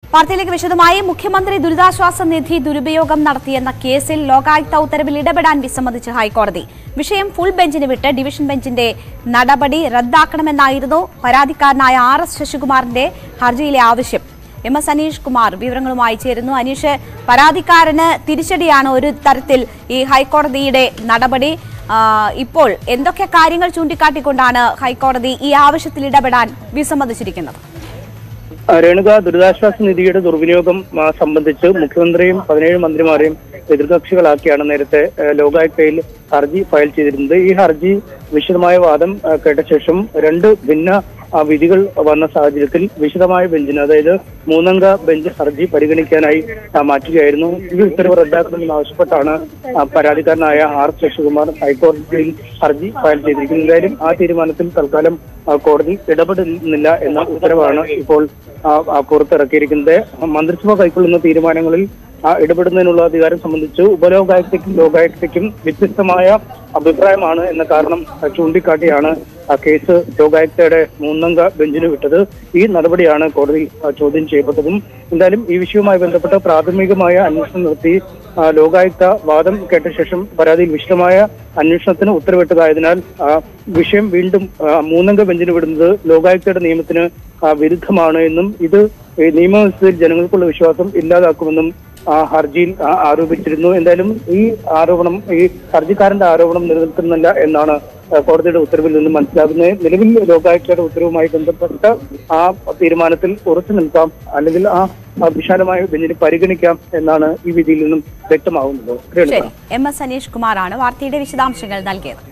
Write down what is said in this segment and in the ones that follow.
വാർത്തയിലേക്ക് വിശദമായി മുഖ്യമന്ത്രി ദുരിതാശ്വാസ നിധി ദുരുപയോഗം നടത്തിയെന്ന കേസിൽ ലോകായുക്ത ഉത്തരവിൽ ഇടപെടാൻ വിസമ്മതിച്ച് ഹൈക്കോടതി വിഷയം ഫുൾ ബെഞ്ചിന് വിട്ട് ഡിവിഷൻ ബെഞ്ചിന്റെ നടപടി റദ്ദാക്കണമെന്നായിരുന്നു പരാതിക്കാരനായ ആർ എസ് ശശികുമാറിന്റെ ഹർജിയിലെ ആവശ്യം എം എസ് അനീഷ് കുമാർ വിവരങ്ങളുമായി ചേരുന്നു അനീഷ് പരാതിക്കാരന് തിരിച്ചടിയാണ് ഒരു തരത്തിൽ ഈ ഹൈക്കോടതിയുടെ നടപടി ആ, ഇപ്പോൾ എന്തൊക്കെ കാര്യങ്ങൾ ചൂണ്ടിക്കാട്ടിക്കൊണ്ടാണ് ഹൈക്കോടതി ഈ ആവശ്യത്തിൽ ഇടപെടാൻ വിസമ്മതിച്ചിരിക്കുന്നത് ആ, രേണുക ദുരിതാശ്വാസ നിധിയുടെ ദുർവിനിയോഗം ആ, സംബന്ധിച്ച് മുഖ്യമന്ത്രിയും പതിനേഴ് മന്ത്രിമാരെയും എതിർകക്ഷികളാക്കിയാണ് നേരത്തെ ആ, ലോകായുക്തയിൽ ഹർജി ഫയൽ ചെയ്തിരുന്നത് ഈ ഹർജി വിശദമായ വാദം ആ, കേട്ട ശേഷം രണ്ട് ഭിന്ന ആ, വിധികൾ വന്ന സാഹചര്യത്തിൽ വിശദമായ ബെഞ്ചിന് അതായത് മൂന്നംഗ ബെഞ്ച് ഹർജി പരിഗണിക്കാനായി ആ, മാറ്റുകയായിരുന്നു ഈ ഉത്തരവ് റദ്ദാക്കണമെന്ന് ആവശ്യപ്പെട്ടാണ് ആ, പരാതിക്കാരനായ ആർ ശശികുമാർ ഹൈക്കോടതിയിൽ ഹർജി ഫയൽ ചെയ്തിരിക്കുന്നത് എന്തായാലും ആ തീരുമാനത്തിൽ തൽക്കാലം ആ, കോടതി ഇടപെടുന്നില്ല എന്ന ഉത്തരവാണ് ഇപ്പോൾ ആ, ആ, പുറത്തിറക്കിയിരിക്കുന്നത് മന്ത്രിസഭ കൈക്കൊള്ളുന്ന തീരുമാനങ്ങളിൽ ആ, ഇടപെടുന്നതിനുള്ള അധികാരം സംബന്ധിച്ച് ഉപലോകായുക്തയ്ക്കും ലോകായുക്തയ്ക്കും വ്യത്യസ്തമായ അഭിപ്രായമാണ് എന്ന കാരണം ആ, ചൂണ്ടിക്കാട്ടിയാണ് ആ കേസ് ലോകായുക്തയുടെ മൂന്നംഗ ബെഞ്ചിന് വിട്ടത് ഈ നടപടിയാണ് കോടതി ആ, ചോദ്യം ചെയ്യപ്പെട്ടതും എന്തായാലും ഈ വിഷയവുമായി ബന്ധപ്പെട്ട് പ്രാഥമികമായ അന്വേഷണം നടത്തി ആ, ലോകായുക്ത വാദം കേട്ട ശേഷം പരാതിയിൽ വിശദമായ അന്വേഷണത്തിന് ഉത്തരവിട്ടതായതിനാൽ ആ, വിഷയം വീണ്ടും ആ, മൂന്നംഗ ബെഞ്ചിന് വിടുന്നത് ലോകായുക്തയുടെ നിയമത്തിന് ആ, വിരുദ്ധമാണ് എന്നും ഇത് ഈ നിയമവ്യവസ്ഥയിൽ ജനങ്ങൾക്കുള്ള വിശ്വാസം ഇല്ലാതാക്കുമെന്നും ആ ഹർജിയിൽ ആ, ആരോപിച്ചിരുന്നു എന്തായാലും ഈ ആരോപണം ഈ ഹർജിക്കാരന്റെ ആരോപണം നിലനിൽക്കുന്നില്ല എന്നാണ് ആ, കോടതിയുടെ ഉത്തരവിൽ നിന്ന് മനസ്സിലാകുന്നത് നിലവിൽ ലോകായുക്തയുടെ ഉത്തരവുമായി ബന്ധപ്പെട്ട ആ തീരുമാനത്തിൽ ഉറച്ചു നിൽക്കാം അല്ലെങ്കിൽ ആ ആ വിശാലമായ ബെഞ്ചിന് പരിഗണിക്കാം എന്നാണ് ഈ വിധിയിൽ നിന്നും വ്യക്തമാകുന്നത് രേണുക. ശരി എം എസ് അനീഷ് കുമാറാണ് വാർത്തയുടെ വിശദാംശങ്ങൾ നൽകിയത്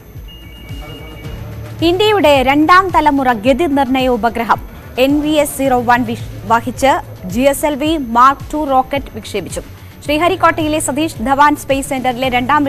ഇന്ത്യയുടെ രണ്ടാം തലമുറ ഗതി നിർണയ ഉപഗ്രഹം N V S zero one വഹിച്ച് G S L V mark two rocket വിക്ഷേപിച്ചു ശ്രീഹരിക്കോട്ടയിലെ സതീഷ് ധവാൻ സ്പേസ് സെന്ററിലെ രണ്ടാം